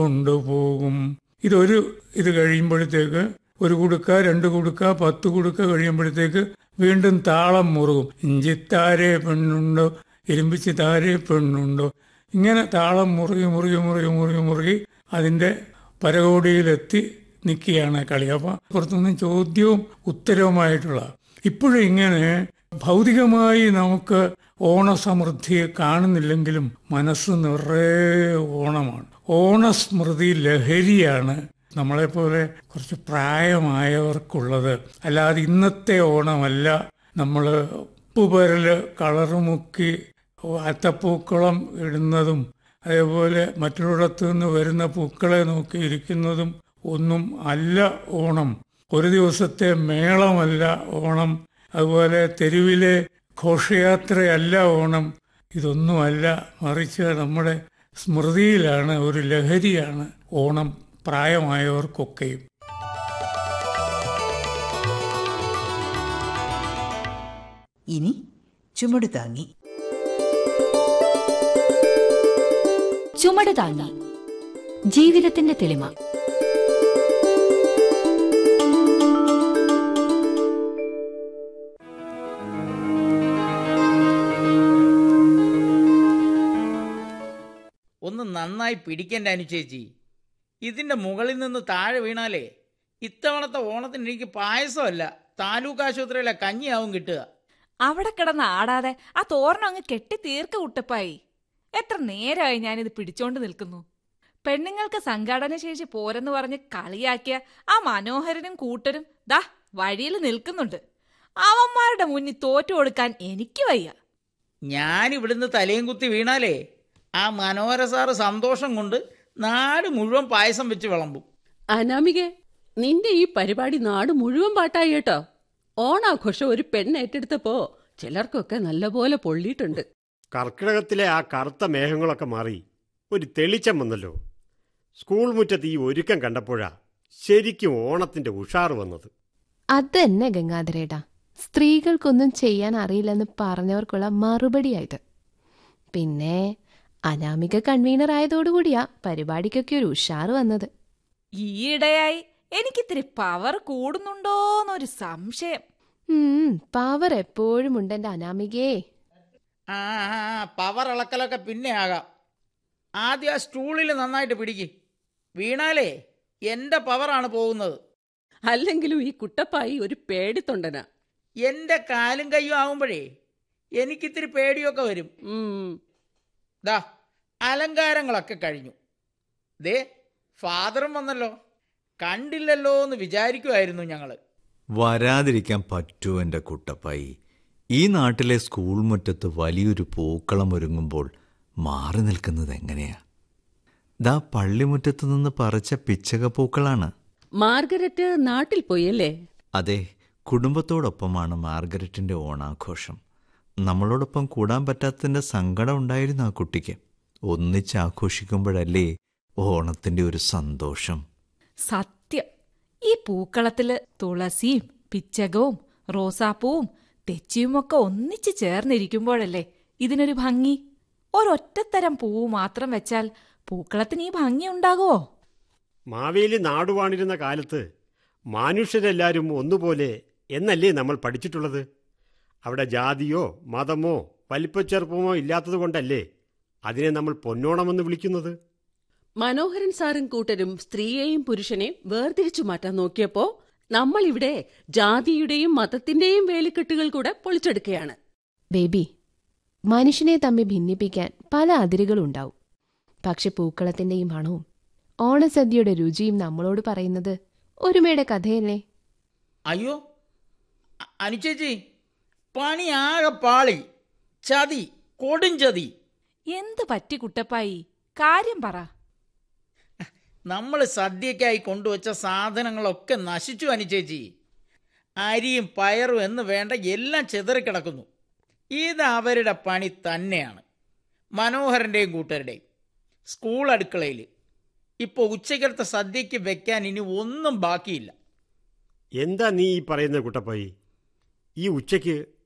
കൊണ്ടുപോകും ഇതൊരു ഇത് കഴിയുമ്പോഴത്തേക്ക് ഒരു കുടുക്ക രണ്ട് കുടുക്ക പത്ത് കുടുക്ക കഴിയുമ്പോഴത്തേക്ക് വീണ്ടും താളം മുറുകും ഇഞ്ചിത്താരെ പെണ്ണുണ്ടോ ഇരുമ്പിച്ച് താരെ പെണ്ണുണ്ടോ ഇങ്ങനെ താളം മുറുകി മുറുകി മുറുകി മുറുകി മുറുകി അതിൻ്റെ പരകോടിയിലെത്തി നിൽക്കുകയാണ് കളി അപ്പം പുറത്തുനിന്ന് ചോദ്യവും ഉത്തരവുമായിട്ടുള്ള ഇപ്പോഴും ഇങ്ങനെ ഭൗതികമായി നമുക്ക് ഓണസമൃദ്ധിയെ കാണുന്നില്ലെങ്കിലും മനസ്സ് നിറയെ ഓണമാണ് ഓണസ്മൃതി ലഹരിയാണ് നമ്മളെപ്പോലെ കുറച്ച് പ്രായമായവർക്കുള്ളത് അല്ലാതെ ഇന്നത്തെ ഓണമല്ല നമ്മൾ ഉപ്പുപരല് കളറ് മുക്കി അത്തപ്പൂക്കളം ഇടുന്നതും അതേപോലെ മറ്റൊരിടത്തു നിന്ന് വരുന്ന പൂക്കളെ നോക്കി ഇരിക്കുന്നതും ഒന്നും അല്ല ഓണം ഒരു ദിവസത്തെ മേളമല്ല ഓണം അതുപോലെ തെരുവിലെ ഘോഷയാത്രയല്ല ഓണം ഇതൊന്നുമല്ല മറിച്ച് നമ്മുടെ സ്മൃതിയിലാണ് ഒരു ലഹരിയാണ് ഓണം പ്രായമായവർക്കൊക്കെയും ഇനി ചുമട് താങ്ങി ചുമട് താങ്ങി ജീവിതത്തിന്റെ തെളിമ ഒന്ന് നന്നായി പിടിക്കണ്ട അനുചേച്ചി ഇതിന്റെ മുകളിൽ നിന്ന് താഴെ വീണാലേ ഇത്തവണത്തെ ഓണത്തിന് എനിക്ക് പായസമല്ല താലൂക്ക് ആശുപത്രിയിലെ കഞ്ഞിയാവും കിട്ടുക അവിടെ കിടന്ന് ആടാതെ ആ തോരണം അങ്ങ് കെട്ടി തീർക്ക കുട്ടപ്പായി എത്ര നേരമായി ഞാനിത് പിടിച്ചോണ്ട് നിൽക്കുന്നു പെണ്ണുങ്ങൾക്ക് സംഘാടന ശേഷി പോരെന്ന് പറഞ്ഞ് കളിയാക്കിയ ആ മനോഹരനും കൂട്ടരും ദാ വഴിയിൽ നിൽക്കുന്നുണ്ട് അവന്മാരുടെ മുന്നിൽ തോറ്റു കൊടുക്കാൻ എനിക്ക് വയ്യ ഞാൻ ഇവിടുന്ന് തലയും കുത്തി വീണാലേ ആ മനോഹര സാറ് സന്തോഷം കൊണ്ട് നാട് മുഴുവൻ പായസം വെച്ച് വിളമ്പും അനാമികെ നിന്റെ ഈ പരിപാടി നാട് മുഴുവൻ പാട്ടായി കേട്ടോ ഓണാഘോഷം ഒരു പെണ്ണ് ഏറ്റെടുത്തപ്പോ ചിലർക്കൊക്കെ നല്ലപോലെ പൊള്ളിയിട്ടുണ്ട് കർക്കിടകത്തിലെ ആ കറുത്ത മേഘങ്ങളൊക്കെ മാറി ഒരു തെളിച്ചം വന്നല്ലോ സ്കൂൾ മുറ്റത്ത് ഈ ഒരുക്കം കണ്ടപ്പോഴാ ശരിക്കും ഓണത്തിന്റെ ഉഷാറ് വന്നത് അതന്നെ ഗംഗാധരേട്ടാ സ്ത്രീകൾക്കൊന്നും ചെയ്യാൻ അറിയില്ലെന്ന് പറഞ്ഞവർക്കുള്ള മറുപടിയായിട്ട് പിന്നെ അനാമിക കൺവീനർ ആയതോടുകൂടിയാ പരിപാടിക്കൊക്കെ ഒരു ഉഷാറ് വന്നത് ഈയിടെയായി എനിക്കിത്തിരി പവർ കൂടുന്നുണ്ടോന്നൊരു സംശയം ഉം പവർ എപ്പോഴും ഉണ്ട് എന്റെ അനാമികേ ആ ആ, ആ, പവർ ഇളക്കലൊക്കെ പിന്നെ ആകാം ആദ്യം ആ സ്റ്റൂളിൽ നന്നായിട്ട് പിടിക്ക് വീണാലേ എൻ്റെ പവറാണ് പോകുന്നത് അല്ലെങ്കിലും ഈ കുട്ടപ്പായി ഒരു പേടിത്തൊണ്ടനാ എൻ്റെ കാലും കയ്യും ആവുമ്പോഴേ എനിക്കിത്തിരി പേടിയൊക്കെ വരും ഉം ദാ അലങ്കാരങ്ങളൊക്കെ കഴിഞ്ഞു ദേ ഫാദറും വന്നല്ലോ കണ്ടില്ലല്ലോ എന്ന് വിചാരിക്കുമായിരുന്നു ഞങ്ങൾ വരാതിരിക്കാൻ പറ്റുമോ എൻ്റെ കുട്ടപ്പായി ഈ നാട്ടിലെ സ്കൂൾ മുറ്റത്ത് വലിയൊരു പൂക്കളം ഒരുങ്ങുമ്പോൾ മാറി നിൽക്കുന്നത് എങ്ങനെയാ ദാ പള്ളിമുറ്റത്ത് നിന്ന് പറിച്ച പിച്ചക പൂക്കളാണ് മാർഗരറ്റ് നാട്ടിൽ പോയല്ലേ അതെ കുടുംബത്തോടൊപ്പമാണ് മാർഗരറ്റിൻ്റെ ഓണാഘോഷം നമ്മളോടൊപ്പം കൂടാൻ പറ്റാത്തതിൻ്റെ സങ്കടം ഉണ്ടായിരുന്നു ആ കുട്ടിക്ക് ഒന്നിച്ച് ആഘോഷിക്കുമ്പോഴല്ലേ ഓണത്തിൻ്റെ ഒരു സന്തോഷം സത്യം ഈ പൂക്കളത്തില് തുളസിയും പിച്ചകവും റോസാപ്പൂവും തെച്ചിയുമൊക്കെ ഒന്നിച്ച് ചേർന്നിരിക്കുമ്പോഴല്ലേ ഇതിനൊരു ഭംഗി ഒരൊറ്റത്തരം പൂവ് മാത്രം വെച്ചാൽ പൂക്കളത്തിന് ഈ ഭംഗി ഉണ്ടാകുമോ മാവേലി നാടുവാണിരുന്ന കാലത്ത് മനുഷ്യരെല്ലാവരും ഒന്നുപോലെ എന്നല്ലേ നമ്മൾ പഠിച്ചിട്ടുള്ളത് അവിടെ ജാതിയോ മതമോ വലിപ്പച്ചെറുപ്പമോ ഇല്ലാത്തതുകൊണ്ടല്ലേ അതിനെ നമ്മൾ പൊന്നോണമെന്ന് വിളിക്കുന്നത് മനോഹരൻ സാറും കൂട്ടരും സ്ത്രീയെയും പുരുഷനെയും വേർതിരിച്ചു മാറ്റാൻ നോക്കിയപ്പോ നമ്മൾ ഇവിടെ ജാതിയുടെയും മതത്തിന്റെയും വേലിക്കെട്ടുകൾ കൂടെ പൊളിച്ചെടുക്കുകയാണ് ബേബി മനുഷ്യനെ തമ്മിൽ ഭിന്നിപ്പിക്കാൻ പല അതിരുകളുണ്ടാവും പക്ഷെ പൂക്കളത്തിന്റെ ഈ മണവും ഓണസദ്യയുടെ രുചിയും നമ്മളോട് പറയുന്നത് ഒരുമയുടെ കഥയല്ലേ അയ്യോ അ- അനുചേച്ചി പണി ആകെ പാളി ചതി കൊടും ചതി എന്ത് പറ്റി കുട്ടപ്പായി കാര്യം പറ നമ്മൾ സദ്യക്കായി കൊണ്ടുവച്ച സാധനങ്ങളൊക്കെ നശിച്ചു അനുചേച്ചി അരിയും പയറും എന്ന് വേണ്ട എല്ലാം ചിതറിക്കിടക്കുന്നു ഇത് അവരുടെ പണി തന്നെയാണ് മനോഹരൻ്റെയും കൂട്ടരുടെയും സ്കൂൾ അടുക്കളയിൽ ഇപ്പോൾ ഉച്ചക്കലത്തെ സദ്യയ്ക്ക് വെക്കാൻ ഇനി ഒന്നും ബാക്കിയില്ല എന്താ നീ ഈ പറയുന്ന കുട്ടപ്പായി ഈ ഉച്ചയ്ക്ക്